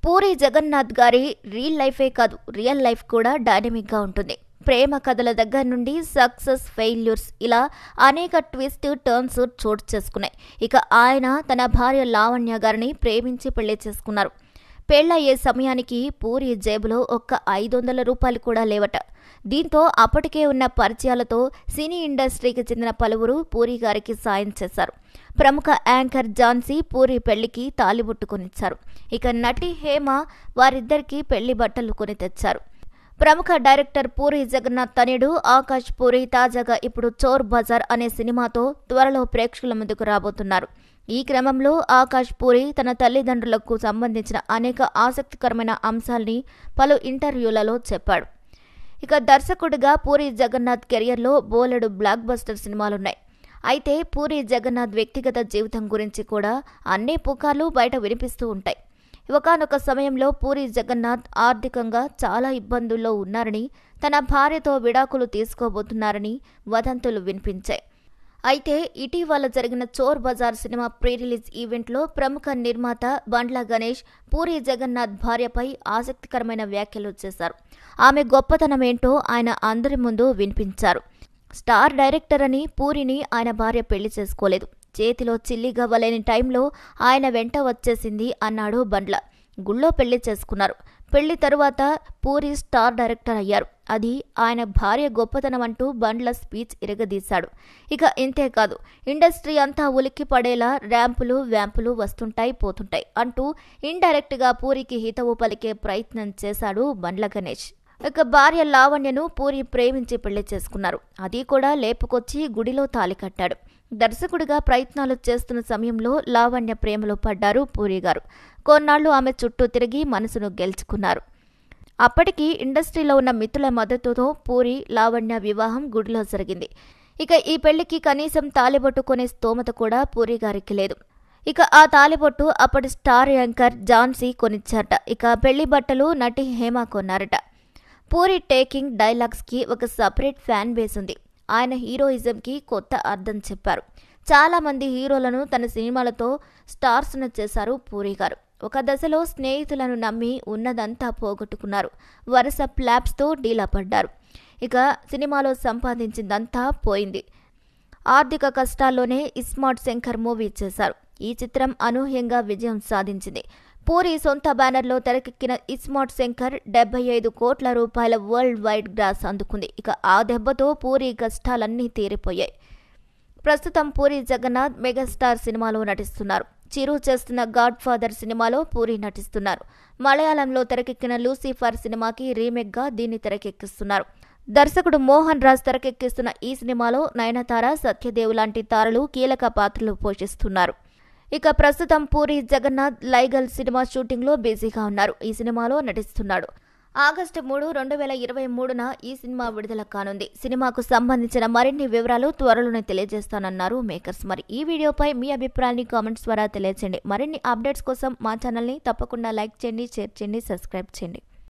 పూరి జగన్నాథ్ గారి రియల్ లైఫే కాదు రియల్ లైఫ్ కూడా డైనమిక్గా ఉంటుంది ప్రేమ కథల దగ్గర నుండి సక్సెస్ ఫెయిల్యూర్స్ ఇలా అనేక ట్విస్ట్ టర్న్స్ చోటు చేసుకున్నాయి ఇక ఆయన తన భార్య లావణ్య గారిని ప్రేమించి పెళ్లి చేసుకున్నారు పెళ్లయ్యే సమయానికి పూరి జేబులో ఒక్క ఐదు వందల రూపాయలు కూడా లేవట దీంతో అప్పటికే ఉన్న పరిచయాలతో సినీ ఇండస్ట్రీకి చెందిన పలువురు పూరి గారికి సాయం చేశారు ప్రముఖ యాంకర్ ఝాన్సీ పూరి పెళ్లికి తాలిబొట్టు కొనిచ్చారు ఇక నటి హేమ వారిద్దరికీ పెళ్లి బట్టలు కొని తెచ్చారు ప్రముఖ డైరెక్టర్ పూరి జగన్నాథ్ తనయుడు ఆకాష్ పూరి తాజాగా ఇప్పుడు చోర్ బజార్ అనే సినిమాతో త్వరలో ప్రేక్షకుల ముందుకు రాబోతున్నారు ఈ క్రమంలో ఆకాష్ పూరి తన తల్లిదండ్రులకు సంబంధించిన అనేక ఆసక్తికరమైన అంశాల్ని పలు ఇంటర్వ్యూలలో చెప్పాడు ఇక దర్శకుడిగా పూరి జగన్నాథ్ కెరియర్లో బోలెడు బ్లాక్ బస్టర్ సినిమాలున్నాయి అయితే పూరి జగన్నాథ్ వ్యక్తిగత జీవితం గురించి కూడా అన్ని పుకార్లు బయట వినిపిస్తూ ఉంటాయి ఒకనొక సమయంలో పూరి జగన్నాథ్ ఆర్థికంగా చాలా ఇబ్బందుల్లో ఉన్నారని తన భార్యతో విడాకులు తీసుకోబోతున్నారని వదంతులు వినిపించాయి అయితే ఇటీవల జరిగిన చోర్ బజార్ సినిమా ప్రీ రిలీజ్ ఈవెంట్లో ప్రముఖ నిర్మాత బండ్ల గణేష్ పూరి జగన్నాథ్ భార్యపై ఆసక్తికరమైన వ్యాఖ్యలు చేశారు ఆమె గొప్పతనం ఏంటో ఆయన అందరి ముందు వినిపించారు స్టార్ డైరెక్టర్ అని పూరిని ఆయన భార్య పెళ్లి చేసుకోలేదు చేతిలో చిల్లిగా వలేని టైంలో ఆయన వెంట వచ్చేసింది అన్నాడు బండ్ల గుళ్ళో పెళ్లి చేసుకున్నారు పెళ్లి తరువాత పూరి స్టార్ డైరెక్టర్ అయ్యారు అది ఆయన భార్య గొప్పతనం అంటూ బండ్ల స్పీచ్ ఇరగదీశాడు ఇక ఇంతే కాదు ఇండస్ట్రీ అంతా ఉలిక్కి పడేలా ర్యాంపులు వ్యాంపులు వస్తుంటాయి పోతుంటాయి అంటూ ఇండైరెక్ట్ గా పూరికి హితవు పలికే ప్రయత్నం చేశాడు బండ్ల గణేష్ ఇక భార్య లావణ్యను పూరి ప్రేమించి పెళ్లి చేసుకున్నారు అది కూడా లేపుకొచ్చి గుడిలో తాలి కట్టాడు దర్శకుడిగా ప్రయత్నాలు చేస్తున్న సమయంలో లావణ్య ప్రేమలో పడ్డారు పూరి గారు కొన్నాళ్లు ఆమె చుట్టూ తిరిగి మనసును గెలుచుకున్నారు అప్పటికి ఇండస్ట్రీలో ఉన్న మిత్రుల మద్దతుతో పూరి లావణ్య వివాహం గుడిలో జరిగింది ఇక ఈ పెళ్లికి కనీసం తాలిబొట్టు కొనే స్తోమత కూడా పూరి గారికి లేదు ఇక ఆ తాలిబొట్టు అప్పటి స్టార్ యాంకర్ ఝాన్సీ కొనిచ్చారట ఇక పెళ్లి బట్టలు నటి హేమ కొన్నారట పూరి టేకింగ్ డైలాగ్స్కి ఒక సపరేట్ ఫ్యాన్ బేస్ ఉంది ఆయన హీరోయిజంకి కొత్త అర్థం చెప్పారు చాలా మంది హీరోలను తన సినిమాలతో స్టార్స్ను చేశారు పూరి గారు ఒక దశలో స్నేహితులను నమ్మి ఉన్నదంతా పోగొట్టుకున్నారు వరుస ప్లాప్స్తో డీలా పడ్డారు ఇక సినిమాలో సంపాదించిందంతా పోయింది ఆర్థిక కష్టాల్లోనే ఇస్మార్ట్ శంకర్ మూవీ చేశారు ఈ చిత్రం అనూహ్యంగా విజయం సాధించింది పూరి సొంత బ్యానర్లో తెరకెక్కిన ఇస్మార్ట్ శంకర్ డెబ్బై ఐదు కోట్ల రూపాయల వరల్డ్ వైడ్ గ్రాస్ అందుకుంది ఇక ఆ దెబ్బతో పూరి కష్టాలన్నీ తీరిపోయాయి ప్రస్తుతం పూరి జగన్నాథ్ మెగాస్టార్ సినిమాలో నటిస్తున్నారు చిరు చేస్తున్న గాడ్ ఫాదర్ సినిమాలో పూరి నటిస్తున్నారు మలయాళంలో తెరకెక్కిన లూసిఫర్ సినిమాకి రీమేక్గా దీన్ని తెరకెక్కిస్తున్నారు దర్శకుడు మోహన్ రాజ్ తెరకెక్కిస్తున్న ఈ సినిమాలో నయనతార సత్యదేవ్ లాంటి తారలు కీలక పాత్రలు పోషిస్తున్నారు ఇక ప్రస్తుతం పూరి జగన్నాథ్ లైగల్ సినిమా షూటింగ్లో బిజీగా ఉన్నారు ఈ సినిమాలో నటిస్తున్నాడు ఆగస్టు మూడు రెండు వేల ఇరవై మూడున ఈ సినిమా విడుదల కానుంది సినిమాకు సంబంధించిన మరిన్ని వివరాలు త్వరలోనే తెలియజేస్తానన్నారు మేకర్స్ మరి ఈ వీడియోపై మీ అభిప్రాయాన్ని కామెంట్స్ ద్వారా తెలియచేయండి మరిన్ని అప్డేట్స్ కోసం మా ఛానల్ని తప్పకుండా లైక్ చేయండి షేర్ చేయండి సబ్స్క్రైబ్ చేయండి